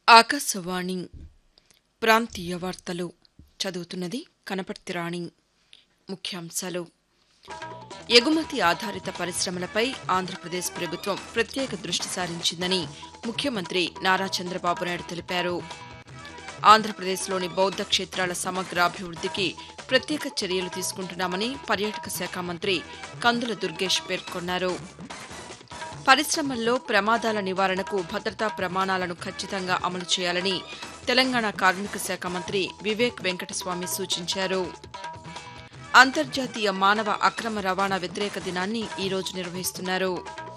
ఆకాశవాణి ప్రాంతీయ వార్తలు చదువుతున్నది కనపర్తి రాణి ముఖ్యాంశాలు ఎగుమతి ఆధారిత పరిశ్రమలపై ఆంధ్రప్రదేశ్ ప్రభుత్వం ప్రత్యేక దృష్టి సారించిందని ముఖ్యమంత్రి నారా చంద్రబాబు నాయుడు తెలిపారు ఆంధ్రప్రదేశ్లోని బౌద్ధ క్షేత్రాల సమగ్రాభివృద్దికి ప్రత్యేక చర్యలు తీసుకుంటున్నామని పర్యాటక శాఖ మంత్రి కందుల దుర్గేష్ పేర్కొన్నారు పరిశ్రమల్లో ప్రమాదాల నివారణకు భద్రతా ప్రమాణాలను ఖచ్చితంగా అమలు చేయాలని తెలంగాణ కార్మిక శాఖ మంత్రి వివేక్ వెంకటస్వామి సూచించారు అంతర్జాతీయ మానవ అక్రమ రవాణా వ్యతిరేక దినాన్ని ఈరోజు నిర్వహిస్తున్నారు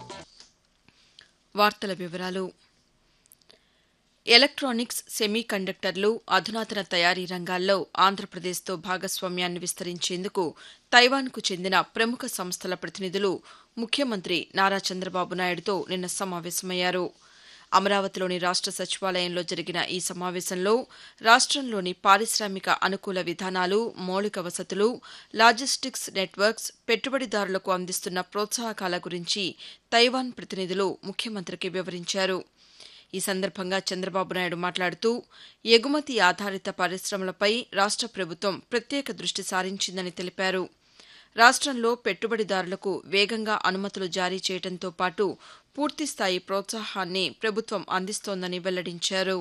వార్తల వివరాలు ఎలక్ట్రానిక్స్ సెమీ కండక్టర్లు అధునాతన తయారీ రంగాల్లో ఆంధ్రప్రదేశ్తో భాగస్వామ్యాన్ని విస్తరించేందుకు తైవాన్కు చెందిన ప్రముఖ సంస్థల ప్రతినిధులు ముఖ్యమంత్రి నారా చంద్రబాబు నాయుడుతో నిన్న సమావేశమయ్యారు అమరావతిలోని రాష్ట సచివాలయంలో జరిగిన ఈ సమావేశంలో రాష్టంలోని పారిశ్రామిక అనుకూల విధానాలు మౌలిక వసతులు లాజిస్టిక్స్ నెట్వర్క్స్ పెట్టుబడిదారులకు అందిస్తున్న ప్రోత్సాహకాల గురించి తైవాన్ ప్రతినిధులు ముఖ్యమంత్రికి వివరించారు ఈ సందర్భంగా చంద్రబాబు నాయుడు మాట్లాడుతూ ఎగుమతి ఆధారిత పరిశ్రమలపై రాష్ట ప్రభుత్వం ప్రత్యేక దృష్టి సారించిందని తెలిపారు రాష్టంలో పెట్టుబడిదారులకు వేగంగా అనుమతులు జారీ చేయడంతో పాటు పూర్తిస్థాయి ప్రోత్సాహాన్ని ప్రభుత్వం అందిస్తోందని వెల్లడించారు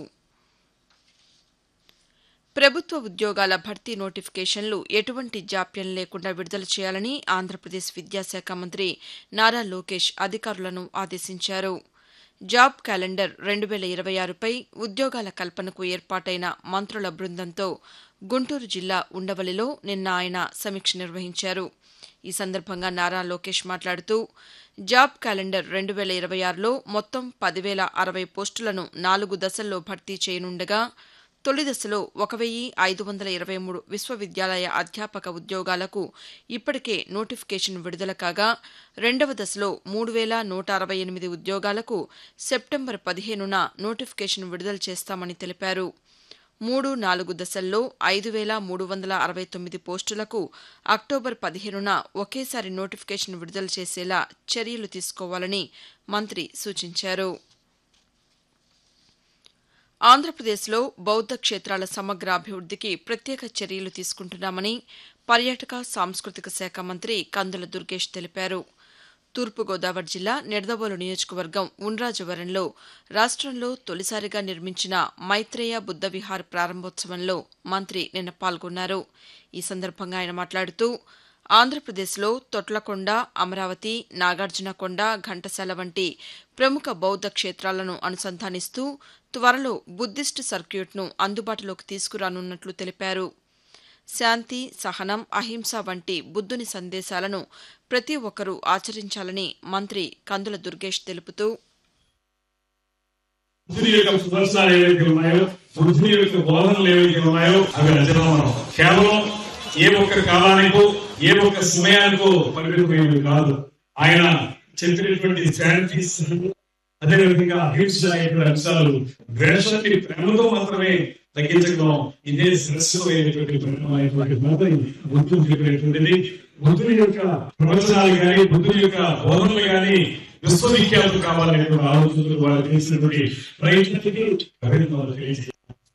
ప్రభుత్వ ఉద్యోగాల భర్తీ నోటిఫికేషన్లు ఎటువంటి జాప్యం లేకుండా విడుదల చేయాలని ఆంధ్రప్రదేశ్ విద్యాశాఖ మంత్రి నారా లోకేష్ అధికారులను ఆదేశించారు జాబ్ క్యాలెండర్ రెండు వేల ఇరవై ఆరుపై ఉద్యోగాల కల్పనకు ఏర్పాటైన మంత్రుల బృందంతో గుంటూరు జిల్లా ఉండవల్లిలో నిన్న ఆయన సమీక్ష నిర్వహించారు ఈ సందర్భంగా నారా లోకేష్ మాట్లాడుతూ జాబ్ క్యాలెండర్ రెండు వేల ఇరవై ఆరులో మొత్తం పదివేల అరవై పోస్టులను నాలుగు దశల్లో భర్తీ చేయనుండగా తొలి దశలో ఒక వెయ్యి ఐదు వందల ఇరవై మూడు విశ్వవిద్యాలయ అధ్యాపక ఉద్యోగాలకు ఇప్పటికే నోటిఫికేషన్ విడుదల కాగా రెండవ దశలో మూడు వేల నూట అరవై ఎనిమిది ఉద్యోగాలకు సెప్టెంబర్ పదిహేనున నోటిఫికేషన్ విడుదల చేస్తామని తెలిపారు మూడు నాలుగు దశల్లో ఐదు వేల మూడు వందల అరవై తొమ్మిది పోస్టులకు అక్టోబర్ పదిహేనున ఒకేసారి నోటిఫికేషన్ విడుదల చేసేలా చర్యలు తీసుకోవాలని మంత్రి సూచించారు ఆంధ్రప్రదేశ్లో బౌద్ధ క్షేత్రాల సమగ్ర అభివృద్దికి ప్రత్యేక చర్యలు తీసుకుంటున్నామని పర్యాటక సాంస్కృతిక శాఖ మంత్రి కందుల దుర్గేష్ తెలిపారు తూర్పుగోదావరి జిల్లా నిడదవోలు నియోజకవర్గం ఉండ్రాజవరంలో రాష్టంలో తొలిసారిగా నిర్మించిన మైత్రేయ బుద్ధ విహార్ ప్రారంభోత్సవంలో మంత్రి నిన్న పాల్గొన్నారు ఈ సందర్భంగా ఆయన మాట్లాడుతూ ఆంధ్రప్రదేశ్లో తొట్లకొండ అమరావతి నాగార్జునకొండ ఘంటసాల వంటి ప్రముఖ బౌద్ధ క్షేత్రాలను అనుసంధానిస్తూ త్వరలో బుద్దిస్టు సర్క్యూట్ను అందుబాటులోకి తీసుకురానున్నట్లు తెలిపారు శాంతి సహనం అహింస వంటి బుద్ధుని సందేశాలను ప్రతి ఒక్కరూ ఆచరించాలని మంత్రి కందుల దుర్గేష్ తెలుపుతూ బుద్ధుని యొక్క సుదర్శనాలు ఏవైతే ఉన్నాయో బుద్ధుని యొక్క బోధనలు ఏవైతే ఉన్నాయో అవి అజరామరం కేవలం ఏ ఒక్క కాలానికో ఏ ఒక్క సమయానికో పరిమితమైనవి కాదు ఆయన చెప్పినటువంటి శాంతి అదేవిధంగా అహింస అనేటువంటి అంశాలు ద్వేషాన్ని ప్రేమతో మాత్రమే తగ్గించడం ఇదే శ్రేష్టమైనటువంటి పరిణామైనటువంటి మాత్రం బుద్ధుడు చెప్పినటువంటిది బుద్ధుని యొక్క ప్రవచనాలు కానీ బుద్ధుని యొక్క బోధనలు కానీ విశ్వవిఖ్యాతం కావాలనేటువంటి ఆలోచనలు వాళ్ళు చేసినటువంటి ప్రయత్నానికి అభినందనలు తెలియజేయాలి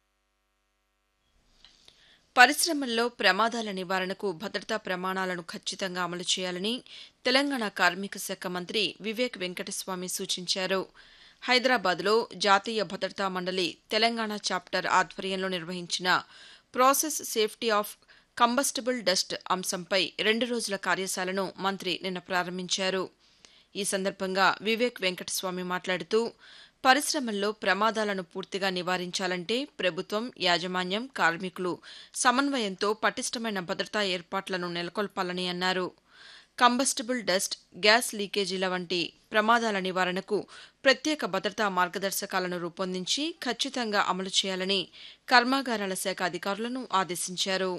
పరిశ్రమల్లో ప్రమాదాల నివారణకు భద్రతా ప్రమాణాలను ఖచ్చితంగా అమలు చేయాలని తెలంగాణ కార్మిక శాఖ మంత్రి వివేక్ వెంకటస్వామి సూచించారు హైదరాబాద్లో జాతీయ భద్రతా మండలి తెలంగాణ చాప్టర్ ఆధ్వర్యంలో నిర్వహించిన process safety of combustible dust అంశంపై రెండు రోజుల కార్యశాలను మంత్రి నిన్న ప్రారంభించారు ఈ సందర్భంగా వివేక్ వెంకటస్వామి మాట్లాడుతూ పరిశ్రమల్లో ప్రమాదాలను పూర్తిగా నివారించాలంటే ప్రభుత్వం యాజమాన్యం కార్మికులు సమన్వయంతో పటిష్టమైన భద్రతా ఏర్పాట్లను నెలకొల్పాలని అన్నారు కంబస్టబుల్ డస్ట్ గ్యాస్ లీకేజీల వంటి ప్రమాదాల నివారణకు ప్రత్యేక భద్రతా మార్గదర్శకాలను రూపొందించి ఖచ్చితంగా అమలు చేయాలని కర్మాగారాల శాఖ అధికారులను ఆదేశించారు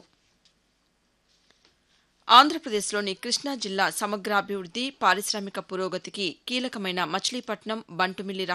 ఆంధ్రప్రదేశ్లోని కృష్ణా జిల్లా సమగ్రాభివృద్ది పారిశ్రామిక పురోగతికి కీలకమైన మచిలీపట్నం బంటుమిల్లి